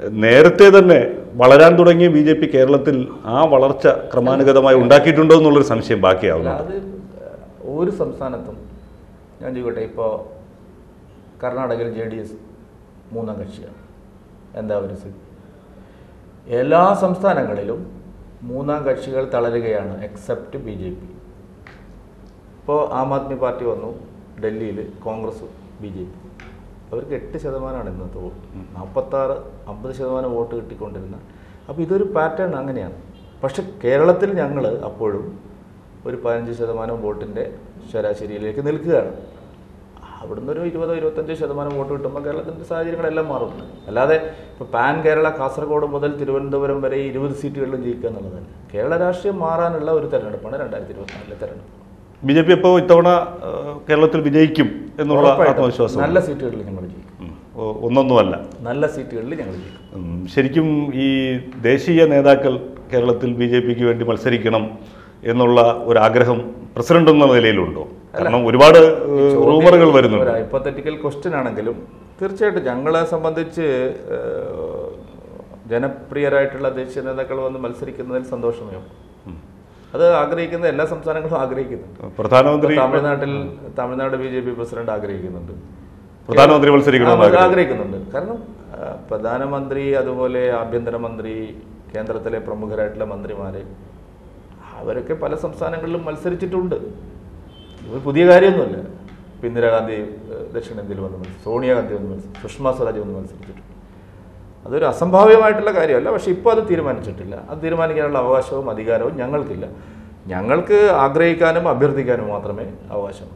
നേരത്തെ തന്നെ വളരാൻ തുടങ്ങിയ ബി ജെ പി കേരളത്തിൽ ആ വളർച്ച ക്രമാനുഗതമായി ഉണ്ടാക്കിയിട്ടുണ്ടോ എന്നുള്ളൊരു സംശയം അല്ല ബാക്കിയാവുന്നു അത് ഒരു സംസ്ഥാനത്തും ഞാൻ ചോദിക്കട്ടെ ഇപ്പോൾ കർണാടകയിൽ ജെ ഡി എസ് മൂന്നാം കക്ഷിയാണ് എന്താ ഒരു സ്ഥിതി എല്ലാ സംസ്ഥാനങ്ങളിലും മൂന്നാം കക്ഷികൾ തളരുകയാണ് എക്സെപ്റ്റ് ബി ജെ പി ഇപ്പോൾ ആം ആദ്മി പാർട്ടി വന്നു ഡൽഹിയിൽ കോൺഗ്രസ് ബി ജെ പി അവർക്ക് എട്ട് ശതമാനമാണ് ഇന്നത്തെ വോട്ട് നാൽപ്പത്താറ് അമ്പത് ശതമാനം വോട്ട് കിട്ടിക്കൊണ്ടിരുന്ന അപ്പോൾ ഇതൊരു പാറ്റേൺ അങ്ങനെയാണ് പക്ഷെ കേരളത്തിൽ ഞങ്ങൾ അപ്പോഴും ഒരു പതിനഞ്ച് ശതമാനം വോട്ടിൻ്റെ ശരാശരിയിലേക്ക് നിൽക്കുകയാണ് അവിടുന്ന് ഒരു ഇരുപതോ ഇരുപത്തഞ്ചോ ശതമാനം വോട്ട് കിട്ടുമ്പോൾ കേരളത്തിൻ്റെ സാഹചര്യങ്ങളെല്ലാം മാറും അല്ലാതെ ഇപ്പോൾ പാൻ കേരള കാസർഗോഡ് മുതൽ തിരുവനന്തപുരം വരെ ഈ ഇരുപത് സീറ്റുകളിലും ജയിക്കുക എന്നുള്ളതല്ല കേരള രാഷ്ട്രീയം മാറാനുള്ള ഒരു തെരഞ്ഞെടുപ്പാണ് രണ്ടായിരത്തി ഇരുപത്തിനാലിലെ തെരഞ്ഞെടുപ്പ് ബി ജെ പി ഇപ്പോൾ ഇത്തവണ ആ, കേരളത്തിൽ വിജയിക്കും എന്നുള്ള ഉറപ്പായിട്ടും ആത്മവിശ്വാസം നല്ല സീറ്റുകളിൽ ഞങ്ങൾ ജയിക്കും ഉം. ഒ- ഒന്നൊന്നുമല്ല നല്ല സീറ്റുകളിൽ ഞങ്ങൾ ജയിക്കും ഉം, ശരിക്കും ഈ ദേശീയ നേതാക്കൾ കേരളത്തിൽ ബി ജെ പിക്ക് വേണ്ടി മത്സരിക്കണം എന്നുള്ള ഒരു ആഗ്രഹം പ്രസിഡന്റ് എന്ന നിലയിലുണ്ടോ കാരണം ഒരുപാട് ഏഹ്, റൂമറുകൾ വരുന്നുണ്ട് ഒരു ഹൈപ്പത്തറ്റിക്കൽ ക്വസ്റ്റ്യൻ ആണെങ്കിലും തീർച്ചയായിട്ടും ഞങ്ങളെ സംബന്ധിച്ച് ഏഹ്, ജനപ്രിയരായിട്ടുള്ള ദേശീയ നേതാക്കൾ വന്ന് മത്സരിക്കുന്നതിൽ സന്തോഷമേ ഉള്ളൂ. അത് ആഗ്രഹിക്കുന്ന എല്ലാ സംസ്ഥാനങ്ങളും ആഗ്രഹിക്കുന്നുണ്ട് പ്രധാനമന്ത്രി ഇപ്പൊ തമിഴ്നാട്ടിൽ Tamil Nadu B J P president ആഗ്രഹിക്കുന്നുണ്ട് പ്രധാനമന്ത്രി മത്സരിക്കണമെന്ന് ആ, ആഗ്രഹിക്കുന്നു. ആഗ്രഹിക്കുന്നുണ്ട് കാരണം ആ, പ്രധാനമന്ത്രി അതുപോലെ ആഭ്യന്തരമന്ത്രി കേന്ദ്രത്തിലെ പ്രമുഖരായിട്ടുള്ള മന്ത്രിമാര് അവരൊക്കെ പല സംസ്ഥാനങ്ങളിലും മത്സരിച്ചിട്ടുണ്ട് ഇത് പുതിയ കാര്യമൊന്നുമല്ല ഇപ്പൊ ഇന്ദിരാഗാന്ധി ഏഹ്, ദക്ഷിണേന്ത്യയിൽ വന്ന് മത്സരിച്ചു സോണിയാഗാന്ധി വന്ന് മത്സരിച്ചു സുഷമ സ്വരാജ് വന്ന് മത്സരിച്ചിട്ടുണ്ട് അതൊരു അസംഭാവ്യമായിട്ടുള്ള കാര്യമല്ല പക്ഷെ ഇപ്പോൾ അത് തീരുമാനിച്ചിട്ടില്ല അത് തീരുമാനിക്കാനുള്ള അവകാശവും അധികാരവും ഞങ്ങൾക്കില്ല ഞങ്ങൾക്ക് ആഗ്രഹിക്കാനും അഭ്യർത്ഥിക്കാനും മാത്രമേ അവകാശമുള്ളൂ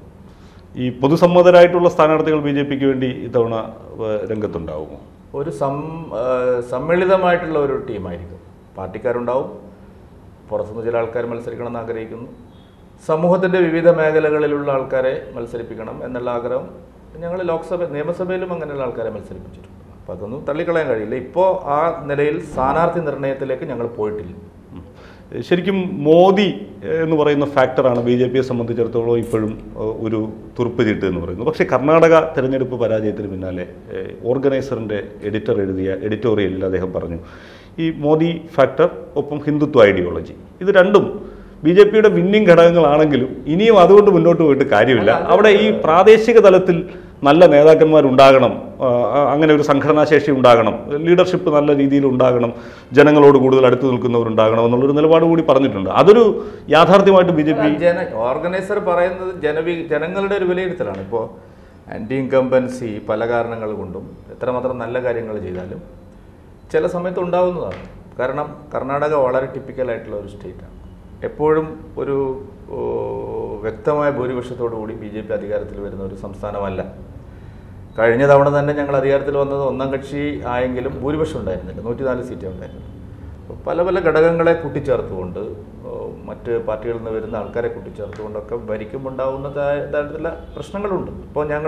ഈ പൊതുസമ്മതരായിട്ടുള്ള സ്ഥാനാർത്ഥികൾ ബി ജെ പിക്ക് വേണ്ടി ഇത്തവണ ഏഹ്, രംഗത്തുണ്ടാവുമോ ഒരു സം ആ, സമ്മിളിതമായിട്ടുള്ള ഒരു ടീമായിരിക്കും പാർട്ടിക്കാരുണ്ടാവും പുറത്തുനിന്ന് ചില ആൾക്കാർ മത്സരിക്കണമെന്ന് ആഗ്രഹിക്കുന്നു സമൂഹത്തിൻ്റെ വിവിധ മേഖലകളിലുള്ള ആൾക്കാരെ മത്സരിപ്പിക്കണം എന്നുള്ള ആഗ്രഹം ഞങ്ങൾ ലോക്സഭ നിയമസഭയിലും അങ്ങനെയുള്ള ആൾക്കാരെ മത്സരിപ്പിച്ചിട്ടുണ്ട് അപ്പോൾ അതൊന്നും തള്ളിക്കളയാൻ കഴിയില്ല ഇപ്പോൾ ആ നിലയിൽ സ്ഥാനാർത്ഥി നിർണയത്തിലേക്ക് ഞങ്ങൾ പോയിട്ടില്ല ഉം. ശരിക്കും മോദി എന്ന് പറയുന്ന ഫാക്ടറാണ് ബി ജെ പിയെ സംബന്ധിച്ചിടത്തോളം ഇപ്പോഴും ഏഹ്, ഒരു തുറുപ്പ് ചീട്ട് എന്ന് പറയുന്നത് പക്ഷേ കർണാടക തെരഞ്ഞെടുപ്പ് പരാജയത്തിന് പിന്നാലെ ഏഹ്, ഓർഗനൈസറിൻ്റെ എഡിറ്റർ എഴുതിയ എഡിറ്റോറിയലിൽ അദ്ദേഹം പറഞ്ഞു ഈ മോദി ഫാക്ടർ ഒപ്പം ഹിന്ദുത്വ ഐഡിയോളജി ഇത് രണ്ടും ബി ജെ പിയുടെ വിന്നിംഗ് ഘടകങ്ങളാണെങ്കിലും ഇനിയും അതുകൊണ്ട് മുന്നോട്ട് പോയിട്ട് കാര്യമില്ല അവിടെ ഈ പ്രാദേശിക തലത്തിൽ നല്ല നേതാക്കന്മാരുണ്ടാകണം ആ, ആ, അങ്ങനെ ഒരു സംഘടനാശേഷി ഉണ്ടാകണം ലീഡർഷിപ്പ് നല്ല രീതിയിൽ ഉണ്ടാകണം ജനങ്ങളോട് കൂടുതൽ അടുത്ത് നിൽക്കുന്നവരുണ്ടാകണം എന്നുള്ളൊരു നിലപാട് കൂടി പറഞ്ഞിട്ടുണ്ട് അതൊരു യാഥാർത്ഥ്യമായിട്ട് ബി ജെ പി ജന ഓർഗനൈസർ പറയുന്നത് ജനവി ജനങ്ങളുടെ ഒരു വിലയിരുത്തലാണ് ഇപ്പോൾ ആൻറ്റി ഇൻകംബൻസി പല കാരണങ്ങൾ കൊണ്ടും എത്രമാത്രം നല്ല കാര്യങ്ങൾ ചെയ്താലും ചില സമയത്ത് ഉണ്ടാവുന്നതാണ് കാരണം കർണാടക വളരെ ടിപ്പിക്കലായിട്ടുള്ള ഒരു സ്റ്റേറ്റാണ് എപ്പോഴും ഒരു ഓ, വ്യക്തമായ ഭൂരിപക്ഷത്തോടു കൂടി ബി ജെ പി അധികാരത്തിൽ വരുന്ന ഒരു സംസ്ഥാനമല്ല കഴിഞ്ഞ തവണ തന്നെ ഞങ്ങൾ അധികാരത്തിൽ വന്നത് ഒന്നാം കക്ഷി ആയെങ്കിലും ഭൂരിപക്ഷം ഉണ്ടായിരുന്നില്ല നൂറ്റിനാല് സീറ്റേ ഉണ്ടായിരുന്നുള്ളൂ അപ്പോൾ പല പല ഘടകങ്ങളെ കൂട്ടിച്ചേർത്തുകൊണ്ട് ഓ, മറ്റ് പാർട്ടികളിൽ നിന്ന് വരുന്ന ആൾക്കാരെ കൂട്ടിച്ചേർത്തുകൊണ്ടൊക്കെ ഭരിക്കുമ്പോൾ ഉണ്ടാവുന്ന ത- തരത്തിലുള്ള പ്രശ്നങ്ങളുണ്ട് ഇപ്പോൾ ഞങ്ങൾ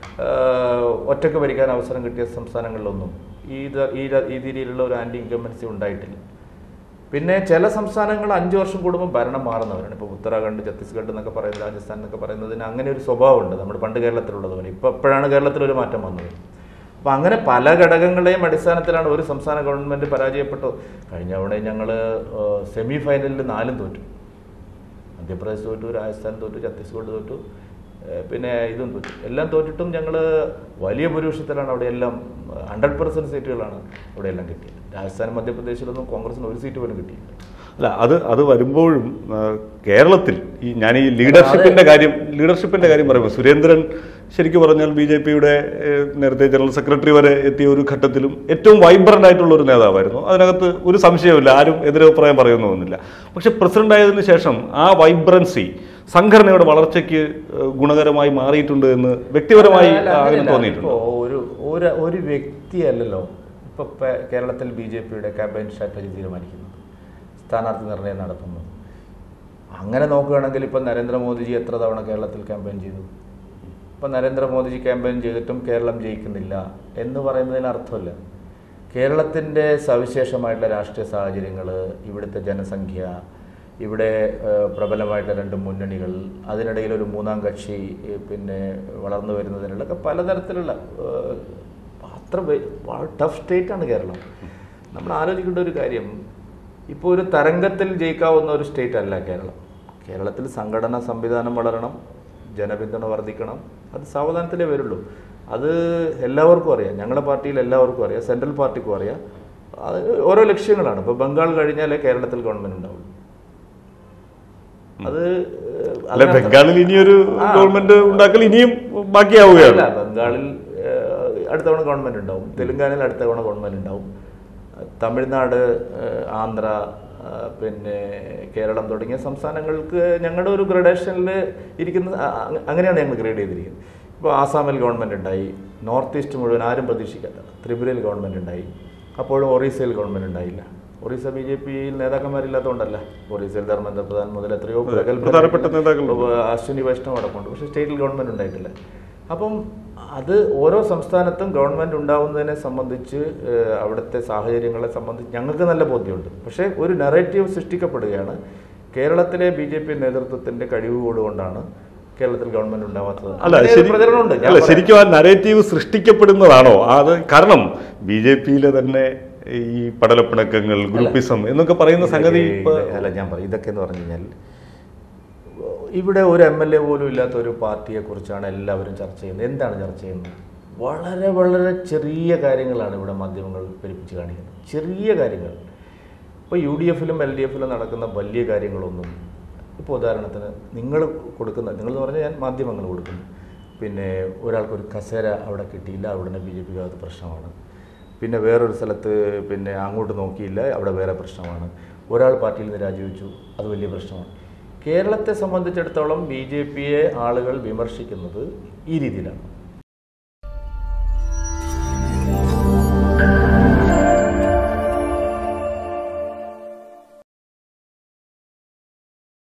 ഒറ്റയ്ക്ക് ഭരിക്കാൻ അവസരം കിട്ടിയ സംസ്ഥാനങ്ങളിലൊന്നും ഈ ഇത്- ഈ ര- ഈ രീതിയിലുള്ള ഒരു ആൻറ്റി ഇൻകമ്പൻസി ഉണ്ടായിട്ടില്ല പിന്നെ ചില സംസ്ഥാനങ്ങൾ അഞ്ച് വർഷം കൂടുമ്പോൾ ഭരണം മാറുന്നവരാണ് ഇപ്പോൾ ഉത്തരാഖണ്ഡ് ഛത്തീസ്ഗഡ് എന്നൊക്കെ പറയുന്നത് രാജസ്ഥാൻ എന്നൊക്കെ പറയുന്നതിന് അങ്ങനെ ഒരു സ്വഭാവമുണ്ട് നമ്മുടെ പണ്ട് കേരളത്തിലുള്ളതുപോലെ ഇപ്പോൾ എപ്പോഴാണ് കേരളത്തിലൊരു മാറ്റം വന്നത് അപ്പോൾ അങ്ങനെ പല ഘടകങ്ങളെയും അടിസ്ഥാനത്തിലാണ് ഒരു സംസ്ഥാന ഗവൺമെൻറ് പരാജയപ്പെട്ടു കഴിഞ്ഞ തവണ ഞങ്ങൾ സെമി ഫൈനലിൽ നാലും തോറ്റു മധ്യപ്രദേശ് തോറ്റു രാജസ്ഥാൻ തോറ്റു ഛത്തീസ്ഗഡ് തോറ്റു ഏഹ് പിന്നെ ഇതും തോറ്റു എല്ലാം തോറ്റിട്ടും ഞങ്ങൾ വലിയ ഭൂരിപക്ഷത്തിലാണ് അവിടെയെല്ലാം ഹൺഡ്രഡ് പെർസെൻറ്റ് സീറ്റുകളാണ് അവിടെയെല്ലാം കിട്ടിയത് രാജസ്ഥാൻ മധ്യപ്രദേശിലൊന്നും കോൺഗ്രസിന് ഒരു സീറ്റ് പോലും കിട്ടിയില്ല അല്ല അത് അത് വരുമ്പോഴും ആ, കേരളത്തിൽ ഈ ഞാൻ ഈ ലീഡർഷിപ്പിന്റെ കാര്യം ലീഡർഷിപ്പിന്റെ കാര്യം പറയുമ്പോൾ സുരേന്ദ്രൻ ശരിക്കും പറഞ്ഞാൽ ബി ജെ പിയുടെ നേരത്തെ ജനറൽ സെക്രട്ടറി വരെ എത്തിയ ഒരു ഘട്ടത്തിലും ഏറ്റവും വൈബ്രന്റ് ആയിട്ടുള്ള ഒരു നേതാവായിരുന്നു അതിനകത്ത് ഒരു സംശയവുമില്ല ആരും എതിരഭിപ്രായം പറയുന്നൊന്നുമില്ല പക്ഷെ പ്രസിഡന്റ് ആയതിനു ശേഷം ആ വൈബ്രൻസി സംഘടനയുടെ വളർച്ചയ്ക്ക് ഏഹ്, ഗുണകരമായി മാറിയിട്ടുണ്ട് എന്ന് വ്യക്തിപരമായി അല്ല, അങ്ങനെ അങ്ങനെയല്ല. തോന്നിയിട്ടുണ്ട് ഇപ്പോ ഒരു ഒരു ഒരു വ്യക്തിയല്ലല്ലോ ഇപ്പൊ പെ- കേരളത്തിൽ ബി ജെ പിയുടെ ക്യാമ്പയിൻ സ്ട്രാറ്റജി തീരുമാനിക്കുന്നത് സ്ഥാനാർത്ഥി നിർണയം നടത്തുന്നത് അങ്ങനെ നോക്കുകയാണെങ്കിൽ ഇപ്പം നരേന്ദ്രമോദിജി എത്ര തവണ കേരളത്തിൽ ക്യാമ്പയിൻ ചെയ്തു ഇപ്പം നരേന്ദ്രമോദിജി ക്യാമ്പയിൻ ചെയ്തിട്ടും കേരളം ജയിക്കുന്നില്ല എന്ന് പറയുന്നതിന് അർത്ഥമില്ല കേരളത്തിൻ്റെ സവിശേഷമായിട്ടുള്ള രാഷ്ട്രീയ സാഹചര്യങ്ങൾ ഇവിടുത്തെ ജനസംഖ്യ ഇവിടെ ഏഹ്, പ്രബലമായിട്ടുള്ള രണ്ട് മുന്നണികൾ അതിനിടയിൽ ഒരു മൂന്നാം കക്ഷി ഏഹ്, പിന്നെ വളർന്നു വരുന്നതിനുള്ള ഒക്കെ പലതരത്തിലുള്ള ഏഹ്, അത്ര ടഫ് സ്റ്റേറ്റാണ് കേരളം നമ്മൾ ആലോചിക്കേണ്ട ഒരു കാര്യം ഇപ്പോൾ ഒരു തരംഗത്തിൽ ജയിക്കാവുന്ന ഒരു സ്റ്റേറ്റ് അല്ല കേരളം കേരളത്തിൽ സംഘടനാ സംവിധാനം വളരണം ജനപിന്തുണ വർദ്ധിക്കണം അത് സാവധാനത്തിലേ വരുള്ളൂ അത് എല്ലാവർക്കും അറിയാം ഞങ്ങളുടെ പാർട്ടിയിൽ എല്ലാവർക്കും അറിയാം സെൻട്രൽ പാർട്ടിക്കും അറിയാം അത് ഓരോ ലക്ഷ്യങ്ങളാണ് ഇപ്പോൾ ബംഗാൾ കഴിഞ്ഞാലേ കേരളത്തിൽ ഗവൺമെൻറ് ഉണ്ടാവുള്ളൂ അത് അല്ല അതിനർത്ഥം- ബംഗാളിൽ ഇനിയൊരു ആ. ഗവൺമെന്റ് ഉണ്ടാക്കൽ ഇനിയും ബാക്കിയാവുകയാണ് അല്ല ബംഗാളിൽ ഏഹ്, അടുത്ത തവണ ഗവൺമെന്റ് ഉണ്ടാവും തെലുങ്കാനയിൽ അടുത്ത തവണ ഗവൺമെന്റ് ഉണ്ടാവും തമിഴ്നാട് ഏഹ്, ആന്ധ്ര ഏഹ്, പിന്നെ കേരളം തുടങ്ങിയ സംസ്ഥാനങ്ങൾക്ക് ഞങ്ങളുടെ ഒരു ഗ്രഡേഷനിൽ ഇരിക്കുന്ന അ- അ- അങ്ങനെയാണ് ഞങ്ങൾ ഗ്രേഡ് ചെയ്തിരിക്കുന്നത് ഇപ്പോൾ ആസാമിൽ ഗവൺമെന്റ് ഉണ്ടായി നോർത്ത് ഈസ്റ്റ് മുഴുവൻ ആരും പ്രതീക്ഷിക്കാത്ത ത്രിപുരയിൽ ഗവൺമെന്റ് ഉണ്ടായി അപ്പോഴും ഒറീസയിൽ ഗവൺമെന്റ് ഉണ്ടായില്ല ഒറീസ ബി ജെ പിയിൽ നേതാക്കന്മാരില്ലാത്തതുകൊണ്ടല്ല ഒറീസയിൽ ധർമ്മേന്ദ്ര പ്രധാൻ മുതൽ എത്രയോ പ്രഗത്ഭരായിട്ടുള്ള- പ്രധാനപ്പെട്ട നേതാക്കളുണ്ട്. ഇപ്പോൾ അശ്വിനി വൈഷ്ണവ് അടക്കമുണ്ട് പക്ഷേ സ്റ്റേറ്റിൽ ഗവൺമെന്റ് ഉണ്ടായിട്ടില്ല അപ്പം അത് ഓരോ സംസ്ഥാനത്തും ഗവൺമെന്റ് ഉണ്ടാവുന്നതിനെ സംബന്ധിച്ച് ഏഹ്, അവിടുത്തെ സാഹചര്യങ്ങളെ സംബന്ധിച്ച് ഞങ്ങൾക്ക് നല്ല ബോധ്യമുണ്ട് പക്ഷേ ഒരു നെറേറ്റീവ് സൃഷ്ടിക്കപ്പെടുകയാണ് കേരളത്തിലെ ബി ജെ പി നേതൃത്വത്തിന്റെ കഴിവുകൊണ്ടുകൊണ്ടാണ് കേരളത്തിൽ ഗവൺമെന്റ് ഉണ്ടാവാത്തത് അല്ല അങ്ങനെ ഒരു ശരി പ്രചരണമുണ്ട് ഞാൻ അല്ല പറയാം. ശരിക്കും ആ നരേറ്റീവ് സൃഷ്ടിക്കപ്പെടുന്നതാണോ അത് കാരണം ബി ജെ പിയിലെ തന്നെ ഈ പടലപ്പിണക്കങ്ങൾ ഗ്രൂപ്പിസം എന്നൊക്കെ പറയുന്ന സംഗതി ഇതൊക്കെ- ഇപ്പൊ അല്ല ഞാൻ പറയും ഇതൊക്കെ എന്ന് പറഞ്ഞു കഴിഞ്ഞാൽ ഇവിടെ ഒരു എം എൽ എ പോലും ഇല്ലാത്ത ഒരു പാർട്ടിയെ കുറിച്ചാണ് എല്ലാവരും ചർച്ച ചെയ്യുന്നത് എന്താണ് ചർച്ച ചെയ്യുന്നത് വളരെ വളരെ ചെറിയ കാര്യങ്ങളാണ് ഇവിടെ മാധ്യമങ്ങൾ പെരുപ്പിച്ച് കാണിക്കുന്നത് ചെറിയ കാര്യങ്ങൾ ഇപ്പോൾ യു ഡി എഫിലും എൽ ഡി എഫിലും നടക്കുന്ന വലിയ കാര്യങ്ങളൊന്നും ഇപ്പോൾ ഉദാഹരണത്തിന് നിങ്ങൾ കൊടുക്കുന്ന നിങ്ങൾ എന്ന് പറഞ്ഞാൽ ഞാൻ മാധ്യമങ്ങൾ കൊടുക്കുന്നു പിന്നെ ഒരാൾക്കൊരു കസേര അവിടെ കിട്ടിയില്ല അവിടെ ബി ജെ പിക്ക് അത് പ്രശ്നമാണ് പിന്നെ വേറൊരു സ്ഥലത്ത് പിന്നെ അങ്ങോട്ട് നോക്കിയില്ല അവിടെ വേറെ പ്രശ്നമാണ് ഒരാൾ പാർട്ടിയിൽ നിന്ന് രാജിവെച്ചു അത് വലിയ പ്രശ്നമാണ് കേരളത്തെ സംബന്ധിച്ചിടത്തോളം ബി ജെ പിയെ ആളുകൾ വിമർശിക്കുന്നത് ഈ രീതിയിലാണ്